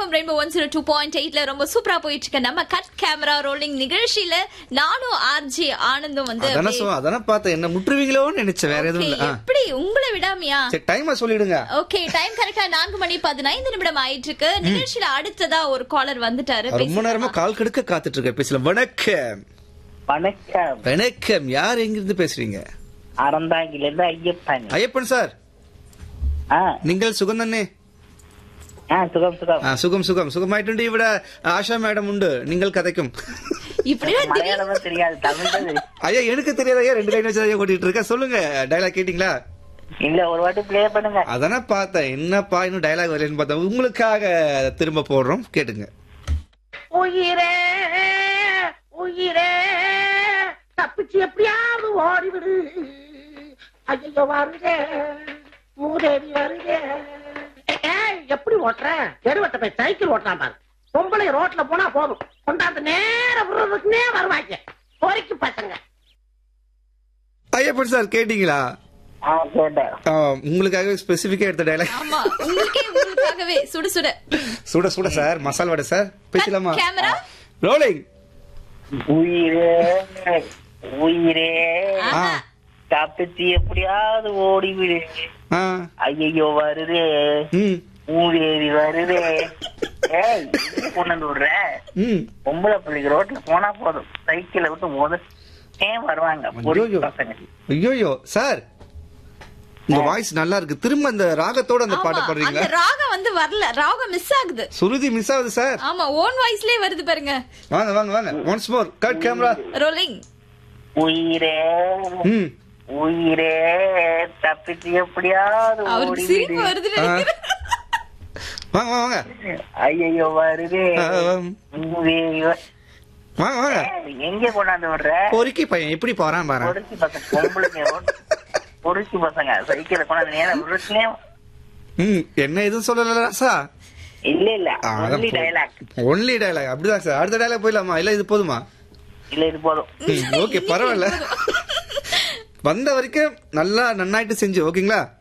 FM rainbow one zero two point எயிட்ல ரொம்ப சூப்பரா போயிட்டு இருக்க நம்ம கட் கேமரா ரோலிங் நிகழ்ச்சியில நானும் ஆர்ஜி ஆனந்தும் வந்து அதானே அப்படியே- சொ- அதானே பார்த்தேன் என்ன முற்றுவீங்களோன்னு நினைச்சேன் வேற எதுவும் Okay, இல்ல ஆ. எப்படி உங்களை விடாமையா சரி டைமை சொல்லிடுங்க ஓகே டைம் கரெக்டா நான்கு மணி பதினைந்து நிமிடம் ஆயிட்டு இருக்கு நிகழ்ச்சியில அடுத்ததா ஒரு காலர் வந்துட்டாரு ரொம்ப பேசலாமா? நேரமா கால் கெடுக்க காத்துட்டு இருக்கேன் பேசல வணக்கம் வணக்கம் வணக்கம் யார் எங்க இருந்து பேசுறீங்க அறந்தாங்கில இருந்து ஐயப்பன் ஐயப்பன் சார் ஆ நீங்கள் சுகம் தானே ஆ சுகம் சுகம் ആ, സുഖം സുഖം സുഖമായിട്ടുണ്ട് ഇവിടെ ആശാ മേഡം ഉണ്ട് നിങ്ങൾ കഥയ്ക്കും இப்படிலாம் திடீர் மலையாளமும் தெரியாது தமிழ் தான் தெரியும். ஐயா எனக்கு தெரியாத ஐயா ரெண்டு லைன் வச்சு ஐயா ஓட்டிட்டு இருக்க சொல்லுங்க டைலாக் கேட்டீங்களா இல்ல ஒரு வாட்டி ப்ளே பண்ணுங்க அதானே பார்த்தேன் என்னப்பா இன்னும் டைலாக் வரலன்னு பார்த்தேன் உங்களுக்காக திரும்ப போடுறோம் கேட்டுங்க உயிரே உயிரே தப்பிச்சு எப்படியாவது ஓடிவிடு ஐயோ வருதே மூதேவி வருதே ஏய், எப்படி ஓட்டுற தெருவட்ட போய் சைக்கிள் ஓட்டுறான் பாரு பொம்பளை ரோட்ல போனா போதும் கொண்டாந்து நேர விடுறதுக்குனே வருவாங்க பொறிக்கு பசங்க ஐயப்பன் சார் கேட்டீங்களா ஆ கேட்டேன் ஆ, உங்களுக்காக ஸ்பெசிபிக்கா எடுத்த டைலாக் ஆமா உங்களுக்கே உங்களுக்காகவே சுடு சுட சுட சுட சார் மசால் வடை சார் பேசலாமா கேமரா ரோலிங் உயிரே உயிரே ஆ தப்பிச்சு எப்படியாவது ஓடிவிடு ஆ ஐயோ வருதே ம் மூதேவி வருதே ஏய் எங்க கொண்டு வந்து விடுற ம் பொம்பளை பிள்ளைக்கு ரோட்ல போனா போதும் சைக்கிளை விட்டு மோத ஏன் வருவாங்க பொறிக்கு ஐயோயோ பசங்க ஐயோயோ சார் உங்க வாய்ஸ் நல்லா இருக்கு திரும்ப அந்த ராகத்தோட அந்த ஆமா பாட்ட அந்த பாடுறீங்களா ராகம் வந்து வரல ராகம் மிஸ் ஆகுது சுருதி மிஸ் ஆகுது சார் ஆமா ஓன் வாய்ஸ்லயே வருது பாருங்க வாங்க வாங்க வாங்க once more cut camera rolling உயிரே ம் உயிரே தப்பிச்சு எப்படியாவது அவருக்கு சிரிப்பு ஓடிவிடு வருது ஆ. நினைக்கிறேன் வாங்க வாங்க வாங்க ஐயோ வருதே ஆ, ஆ. மூதேவி வ- வாங்க வாங்க ஏய், எங்க கொண்டாந்து விடுற பொறுக்கி பையன் எப்படி போறான் பாரு பொறுக்கி பசங்க பொம்பளைங்க ரோட் பொறுக்கி பசங்க சைக்கிளை கொண்டாந்து நேரம் விடுறதுனே ம் என்ன எதுவும் சொல்லல சார் இல்ல இல்ல ஒன்லி டைலாக் ஒன்லி டயலாக் அப்படிதான் சார் அடுத்த டயலாக் போயிடலாமா இல்ல இது போதுமா இல்ல இது போதும் ஓகே பரவாயில்ல வந்த வரைக்கும் நல்லா நன்னாயிட்டு செஞ்சு ஓகேங்களா